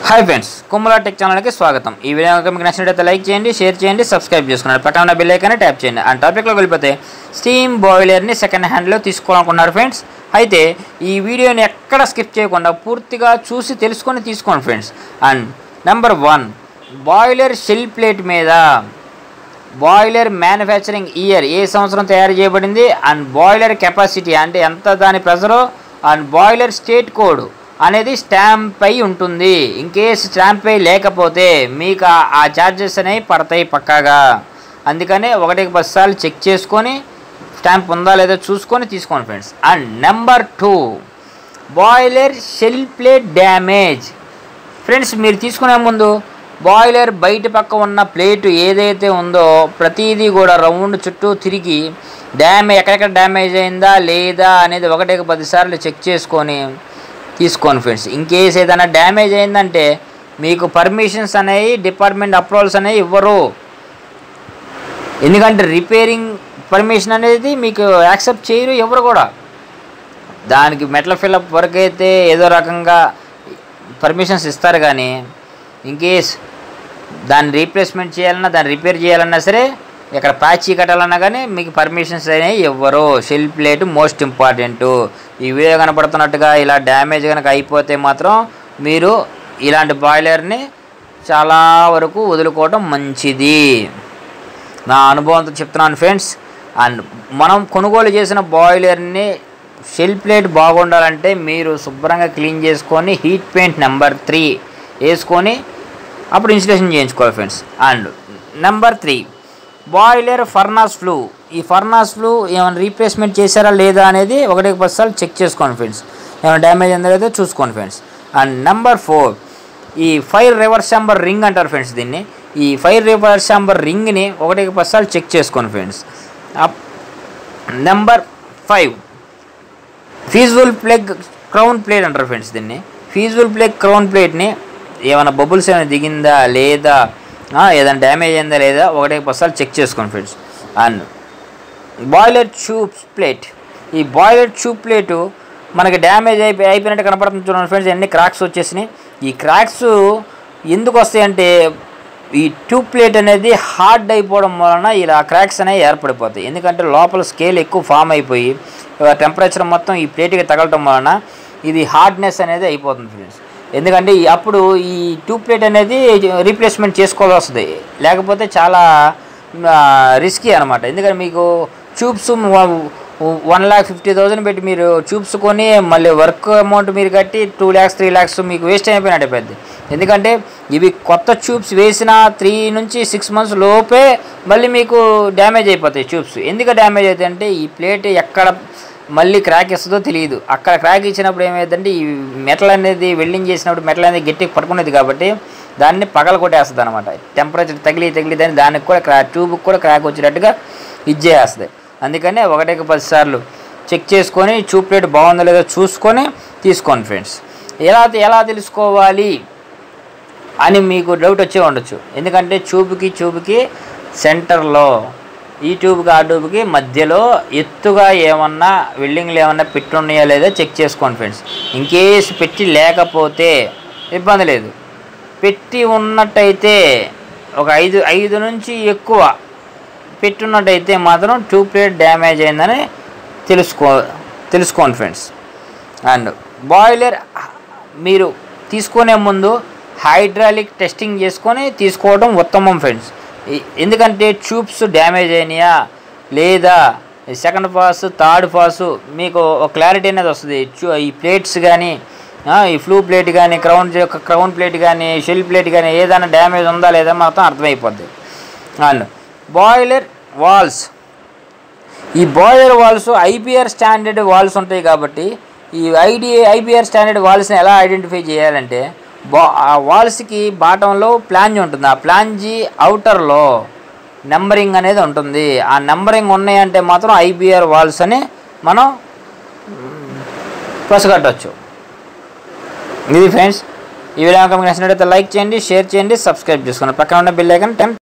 hi friends కుమ్మలా tech ఛానల్కి స్వాగతం ఈ వీడియో కనుక మీకు నచ్చినట్లయితే లైక్ చేయండి షేర్ చేయండి సబ్స్క్రైబ్ చేసుకున్నారు పక్కన ఉన్న బెల్ ఐకాన్ని ట్యాప్ చేయండి అండ్ టాపిక్లో వెళ్ళిపోతే స్టీమ్ బాయిలర్ని సెకండ్ హ్యాండ్లో తీసుకోవాలనుకున్నారు ఫ్రెండ్స్ అయితే ఈ వీడియోని ఎక్కడ స్కిప్ చేయకుండా పూర్తిగా చూసి తెలుసుకొని తీసుకోండి friends and number one boiler shell plate మీద బాయిలర్ మ్యానుఫ్యాక్చరింగ్ ఇయర్ ఏ సంవత్సరం తయారు చేయబడింది అండ్ బాయిలర్ కెపాసిటీ అంటే ఎంత దాని pressure and boiler state code అనేది స్టాంప్ పై ఉంటుంది ఇన్ కేస్ స్టాంప్ పై లేకపోతే మీకు ఆ- ఆ ఛార్జెస్ అనేవి పడతాయి పక్కాగా అందుకనే ఒకటికి పది సార్లు చెక్ చేసుకొని స్టాంప్ ఉందా లేదా చూసుకొని తీసుకోండి friends and number two boiler shell plate damage friends మీరు తీసుకునే ముందు బాయిలర్ బయట పక్క ఉన్న ప్లేట్ ఏదైతే ఉందో ప్రతిదీ కూడా రౌండ్ చుట్టూ తిరిగి డ్యామేజ్ ఎక్కడెక్కడ డ్యామేజ్ అయిందా లేదా అనేది ఒకటికి పదిసార్లు చెక్ చేసుకొని తీసుకోండి ఫ్రెండ్స్ ఇన్ కేస్ ఏదైనా డ్యామేజ్ అయిందంటే మీకు పర్మిషన్స్ అనేవి డిపార్ట్మెంట్ అప్రూవల్స్ అనేవి ఇవ్వరు ఎందుకంటే రిపేరింగ్ పర్మిషన్ అనేది మీకు యాక్సెప్ట్ చేయరు ఎవరు కూడా దానికి మెటల్ ఫిల్అప్ వరకు అయితే ఏదో రకంగా పర్మిషన్స్ ఇస్తారు కానీ ఇన్ కేస్ దాన్ని రీప్లేస్మెంట్ చేయాలన్నా దాన్ని రిపేర్ చేయాలన్నా సరే ఇక్కడ ప్యాచ్ కట్టాలన్నా కానీ మీకు పర్మిషన్స్ అనేవి ఇవ్వరు షెల్ ప్లేట్ మోస్ట్ ఇంపార్టెంట్ ఈ వీడియో కనపడుతున్నట్టుగా ఇలా డ్యామేజ్ కనుక అయిపోతే మాత్రం మీరు ఇలాంటి బాయిలర్ని చాలా వరకు వదులుకోవడం మంచిది నా అనుభవంతో చెప్తున్నాను ఫ్రెండ్స్ అండ్ మనం కొనుగోలు చేసిన బాయిలర్ని షెల్ ప్లేట్ బాగుండాలంటే మీరు శుభ్రంగా క్లీన్ చేసుకొని హీట్ పెయింట్ నెంబర్ త్రీ వేసుకొని అప్పుడు ఇన్స్టలేషన్ చేయించుకోవాలి friends and number three boiler furnace flue ఈ ఫర్నాస్ ఫ్లూ ఏమైనా రీప్లేస్మెంట్ చేశారా లేదా అనేది ఒకటికి పది సార్లు చెక్ చేసుకోండి ఫ్రెండ్స్ ఏమైనా డ్యామేజ్ అయిందో లేదో చూసుకోండి ఫ్రెండ్స్ అండ్ నెంబర్ ఫోర్ ఈ ఫైర్ రివర్స్ చాంబర్ రింగ్ అంటారు ఫ్రెండ్స్ దీన్ని ఈ ఫైర్ రివర్స్ చాంబర్ రింగ్ని ఒకటికి పది సార్లు చెక్ చేసుకోండి friends number five fusible plug crown plate అంటారు ఫ్రెండ్స్ దీన్ని ఫీజువల్ ప్లగ్ క్రౌన్ ప్లేట్ని ఏమైనా బబుల్స్ ఏమైనా దిగిందా లేదా ఆ, ఏదైనా డ్యామేజ్ అయిందా లేదా ఒకటే పసార్లు చెక్ చేసుకోండి friends and boiler tube plate ఈ బాయిలర్ ట్యూబ్ ప్లేటు మనకి డ్యామేజ్ అయిపోయి అయిపోయినట్టు కనపడుతుంది చూడండి ఫ్రెండ్స్ ఎన్ని క్రాక్స్ వచ్చేసినాయి ఈ క్రాక్స్ ఎందుకు వస్తాయంటే ఈ ట్యూబ్ ప్లేట్ అనేది హార్డ్ అయిపోవడం వలన ఇలా క్రాక్స్ అనేవి ఏర్పడిపోతాయి ఎందుకంటే లోపల స్కేల్ ఎక్కువ ఫామ్ అయిపోయి టెంపరేచర్ మొత్తం ఈ ప్లేట్కి తగలటం వలన ఇది హార్డ్నెస్ అనేది అయిపోతుంది ఫ్రెండ్స్ ఎందుకంటే ఈ- అప్పుడు ఈ ట్యూబ్ ప్లేట్ అనేది రీప్లేస్మెంట్ చేసుకోవాల్సి వస్తుంది లేకపోతే చాలా రిస్కీ అనమాట ఎందుకంటే మీకు tubes one lakh fifty thousand పెట్టి మీరు ట్యూబ్స్ కొని మళ్ళీ వర్క్ అమౌంట్ మీరు కట్టి టూ ల్యాక్స్ త్రీ ల్యాక్స్ మీకు వేస్ట్ అయిపోయినట్టు పెద్ద ఎందుకంటే ఇవి కొత్త ట్యూబ్స్ వేసిన త్రీ నుంచి సిక్స్ మంత్స్ లోపే మళ్ళీ మీకు డ్యామేజ్ అయిపోతాయి ట్యూబ్స్ ఎందుకు డ్యామేజ్ అవుతాయి అంటే ఈ ప్లేట్ ఎక్కడ మళ్ళీ క్రాక్ ఇస్తుందో తెలియదు అక్కడ క్రాక్ ఇచ్చినప్పుడు ఏమైందంటే ఈ మెటల్ అనేది వెల్డింగ్ చేసినప్పుడు మెటల్ అనేది గట్టిగా పట్టుకునేది కాబట్టి దాన్ని పగల కొట్టేస్తుంది అనమాట టెంపరేచర్ తగిలి తగిలి దాన్ని దానికి కూడా క్రా ట్యూబ్కి కూడా క్రాక్ వచ్చేటట్టుగా ఇచ్చేస్తుంది అందుకని ఒకటికి పది సార్లు చెక్ చేసుకొని ట్యూబ్ ప్లేట్ బాగుందో లేదో చూసుకొని తీసుకోండి ఫ్రెండ్స్ ఎలా ఎలా తెలుసుకోవాలి అని మీకు డౌట్ వచ్చే ఉండొచ్చు ఎందుకంటే ట్యూబ్కి ట్యూబ్కి సెంటర్లో ఈ ట్యూబ్కి ఆ ట్యూబ్కి మధ్యలో ఎత్తుగా ఏమన్నా వెల్డింగ్లు ఏమన్నా పెట్టి ఉన్నాయా లేదా చెక్ చేసుకోండి ఫ్రెండ్స్ ఇన్ కేసు పెట్టి లేకపోతే ఇబ్బంది లేదు పెట్టి ఉన్నట్టయితే ఒక ఐదు ఐదు నుంచి ఎక్కువ పెట్టున్నట్టయితే మాత్రం ట్యూబ్ ప్లేట్ డ్యామేజ్ అయిందని తెలుసుకో తెలుసుకోండి ఫ్రెండ్స్ అండ్ బాయిలర్ మీరు తీసుకునే ముందు హైడ్రాలిక్ టెస్టింగ్ చేసుకొని తీసుకోవడం ఉత్తమం ఫ్రెండ్స్ ఈ- ఎందుకంటే ట్యూబ్స్ డ్యామేజ్ అయినాయా లేదా సెకండ్ పాస్ థర్డ్ పాస్ మీకు ఒక క్లారిటీ అనేది వస్తుంది చూ- ఈ ప్లేట్స్ కానీ ఈ ఫ్లూ ప్లేట్ కానీ క్రౌన్ క్రౌన్ ప్లేట్ కానీ షెల్ ప్లేట్ కానీ ఏదైనా డ్యామేజ్ ఉందా లేదా మొత్తం అర్థమైపోద్ది అండ్ బాయిలర్ వాల్స్ ఈ boiler valves IBR standard valves ఉంటాయి కాబట్టి ఈ ఐడి ఐపీఆర్ స్టాండర్డ్ వాల్స్ని ఎలా ఐడెంటిఫై చేయాలంటే బా ఆ వాల్స్కి బాటంలో ప్లాంజ్ ఉంటుంది ఆ ప్లాంజీ అవుటర్లో నెంబరింగ్ అనేది ఉంటుంది ఆ నెంబరింగ్ ఉన్నాయంటే మాత్రం ఐపీఆర్ వాల్స్ అని మనం మ్, పసిగట్టవచ్చు ఇది ఫ్రెండ్స్ ఈ వీడియో కనుక మీకు నచ్చినట్లయితే లైక్ చేయండి షేర్ చేయండి సబ్స్క్రైబ్ చేసుకోండి పక్కన ఉన్న బిల్ ఐకన్ టెన్